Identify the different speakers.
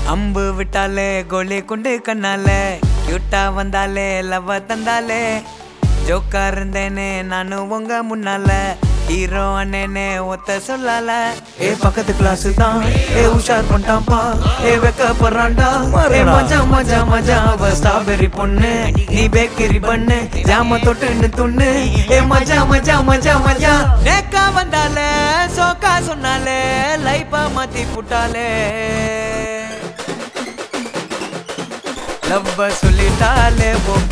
Speaker 1: அம்பு விட்டாலே கோலி குண்டு கண்ணாலே கியூட்டா வந்தாலே லவ் தந்தாலே ஜோக்கா இருந்தேனே நானும் உங்க முன்னால ஹீரோ அண்ணனே ஒத்த சொல்லல ஏ பக்கத்து கிளாஸ் தான் ஏ உஷார் பண்ணிட்டான்பா ஏ வெக்க போறான்டா ஏ மஜா மஜா மஜா அவ ஸ்ட்ராபெரி பொண்ணு நீ பேக்கரி பண்ணு ஜாம தொட்டுன்னு துண்ணு ஏ மஜா மஜா மஜா மஜா நேக்கா வந்தாலே சோக்கா சொன்னாலே லைப்பா மாத்தி புட்டாலே லவ்வ சொல்லிட்டாலே ஓ